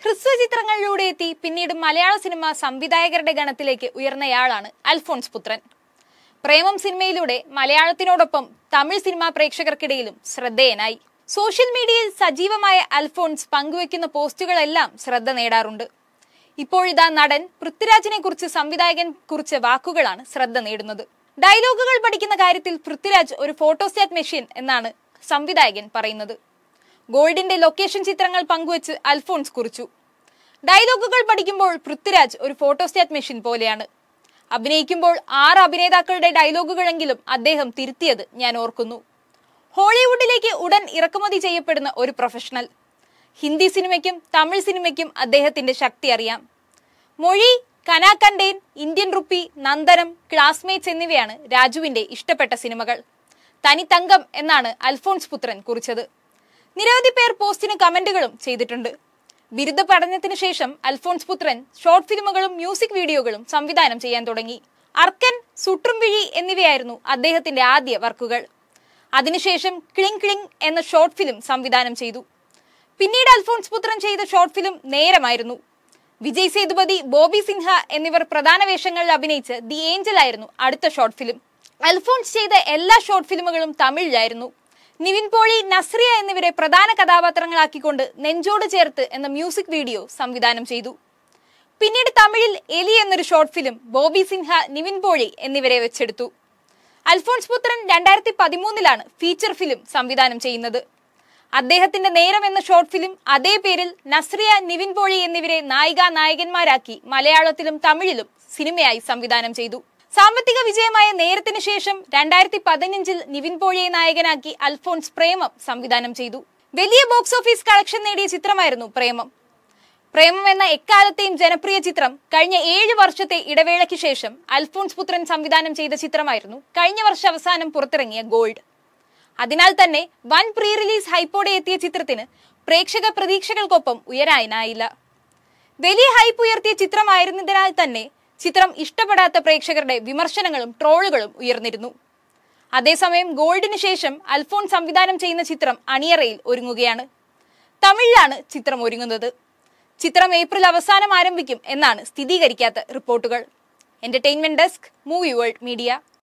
ഹ്രസ്വ ചിത്രങ്ങളിലൂടെ എത്തി പിന്നീട് മലയാള സിനിമ സംവിധായകരുടെ ഗണത്തിലേക്ക് ഉയർന്നയാളാണ് അൽഫോൺസ് പുത്രൻ പ്രേമം സിനിമയിലൂടെ മലയാളത്തിനോടൊപ്പം തമിഴ് സിനിമാ പ്രേക്ഷകർക്കിടയിലും ശ്രദ്ധേയനായി സോഷ്യൽ മീഡിയയിൽ സജീവമായ അൽഫോൺസ് പങ്കുവെക്കുന്ന പോസ്റ്റുകളെല്ലാം ശ്രദ്ധ നേടാറുണ്ട് ഇപ്പോഴിതാ നടൻ പൃഥ്വിരാജിനെ കുറിച്ച് സംവിധായകൻ കുറിച്ച വാക്കുകളാണ് ശ്രദ്ധ നേടുന്നത് ഡയലോഗുകൾ പഠിക്കുന്ന കാര്യത്തിൽ പൃഥ്വിരാജ് ഒരു ഫോട്ടോസ്റ്റാറ്റ് മെഷീൻ എന്നാണ് സംവിധായകൻ പറയുന്നത് ഗോൾഡിന്റെ ലൊക്കേഷൻ ചിത്രങ്ങൾ പങ്കുവച്ച് അൽഫോൺസ് കുറിച്ചു ഡയലോഗുകൾ പഠിക്കുമ്പോൾ പൃഥ്വിരാജ് ഒരു ഫോട്ടോസ്റ്റാറ്റ് മെഷീൻ പോലെയാണ് അഭിനയിക്കുമ്പോൾ ആറ് അഭിനേതാക്കളുടെ ഡയലോഗുകളെങ്കിലും അദ്ദേഹം തിരുത്തിയത് ഞാൻ ഓർക്കുന്നു ഹോളിവുഡിലേക്ക് ഉടൻ ഇറക്കുമതി ചെയ്യപ്പെടുന്ന ഒരു പ്രൊഫഷണൽ ഹിന്ദി സിനിമയ്ക്കും തമിഴ് സിനിമയ്ക്കും അദ്ദേഹത്തിന്റെ ശക്തി അറിയാം Mozhi Kanakandaen Indian rupee Nandanam classmates എന്നിവയാണ് രാജുവിന്റെ ഇഷ്ടപ്പെട്ട സിനിമകൾ തനിത്തങ്കം എന്നാണ് അൽഫോൺസ് പുത്രൻ കുറിച്ചത് നിരവധി പേർ പോസ്റ്റിന് കമന്റുകളും ചെയ്തിട്ടുണ്ട് ബിരുദ പഠനത്തിന് ശേഷം അൽഫോൺസ് പുത്രൻ ഷോർട്ട് ഫിലിമുകളും മ്യൂസിക് വീഡിയോകളും സംവിധാനം ചെയ്യാൻ തുടങ്ങി അർക്കൻ സുട്രുംവിഴി എന്നിവയായിരുന്നു അദ്ദേഹത്തിന്റെ ആദ്യ വർക്കുകൾ അതിനുശേഷം ക്ലിങ് ക്ലിങ് എന്ന ഷോർട്ട് ഫിലിം സംവിധാനം ചെയ്തു പിന്നീട് അൽഫോൺസ് പുത്രൻ ചെയ്ത ഷോർട്ട് ഫിലിം നേരമായിരുന്നു വിജയ് സേതുപതി ബോബി സിൻഹ എന്നിവർ പ്രധാന വേഷങ്ങളിൽ അഭിനയിച്ച് ദി ഏഞ്ചൽ ആയിരുന്നു അടുത്ത ഷോർട്ട് ഫിലിം അൽഫോൺസ് ചെയ്ത എല്ലാ ഷോർട്ട് ഫിലിമുകളും തമിഴിലായിരുന്നു നിവിൻ പോളി നസ്രിയ എന്നിവരെ പ്രധാന കഥാപാത്രങ്ങളാക്കിക്കൊണ്ട് നെഞ്ചോട് ചേർത്ത് എന്ന മ്യൂസിക് വീഡിയോ സംവിധാനം ചെയ്തു പിന്നീട് തമിഴിൽ എലി എന്നൊരു ഷോർട്ട് ഫിലിം ബോബി സിൻഹ നിവിൻ പോളി എന്നിവരെ വെച്ചെടുത്തു അൽഫോൺസ് പുത്രൻ രണ്ടായിരത്തി പതിമൂന്നിലാണ് ഫീച്ചർ ഫിലിം സംവിധാനം ചെയ്യുന്നത് അദ്ദേഹത്തിന്റെ നേരം എന്ന ഷോർട്ട് ഫിലിം അതേ പേരിൽ നസ്രിയ നിവിൻ പോളി എന്നിവരെ നായിക നായകന്മാരാക്കി മലയാളത്തിലും തമിഴിലും സിനിമയായി സംവിധാനം ചെയ്തു സാമ്പത്തിക വിജയമായ നേരത്തിന് ശേഷം രണ്ടായിരത്തി പതിനഞ്ചിൽ നിവിൻ പോളിയെ നായകനാക്കി അൽഫോൺസ് പ്രേമം സംവിധാനം ചെയ്തു വലിയ ബോക്സ് ഓഫീസ് കളക്ഷൻ നേടിയ ചിത്രമായിരുന്നു പ്രേമം പ്രേമം എന്ന എക്കാലത്തെയും ജനപ്രിയ ചിത്രം കഴിഞ്ഞ ഏഴ് വർഷത്തെ ഇടവേളയ്ക്ക് ശേഷം അൽഫോൺസ് പുത്രൻ സംവിധാനം ചെയ്ത ചിത്രമായിരുന്നു കഴിഞ്ഞ വർഷ അവസാനം പുറത്തിറങ്ങിയ ഗോൾഡ് അതിനാൽ തന്നെ വൻ പ്രീ റിലീസ് ഹൈപ്പോടെ എത്തിയ ചിത്രത്തിന് പ്രേക്ഷക പ്രതീക്ഷകൾക്കൊപ്പം ഉയരാനായില്ല വലിയ ഹൈപ്പ് ഉയർത്തിയ ചിത്രമായിരുന്നതിനാൽ തന്നെ ചിത്രം ഇഷ്ടപ്പെടാത്ത പ്രേക്ഷകരുടെ വിമർശനങ്ങളും ട്രോളുകളും ഉയർന്നിരുന്നു അതേസമയം ഗോൾഡിന് ശേഷം അൽഫോൺ സംവിധാനം ചെയ്യുന്ന ചിത്രം അണിയറയിൽ ഒരുങ്ങുകയാണ് തമിഴിലാണ് ചിത്രം ഒരുങ്ങുന്നത് ചിത്രം ഏപ്രിൽ അവസാനം ആരംഭിക്കും എന്നാണ് സ്ഥിരീകരിക്കാത്ത റിപ്പോർട്ടുകൾ entertainment desk movie world media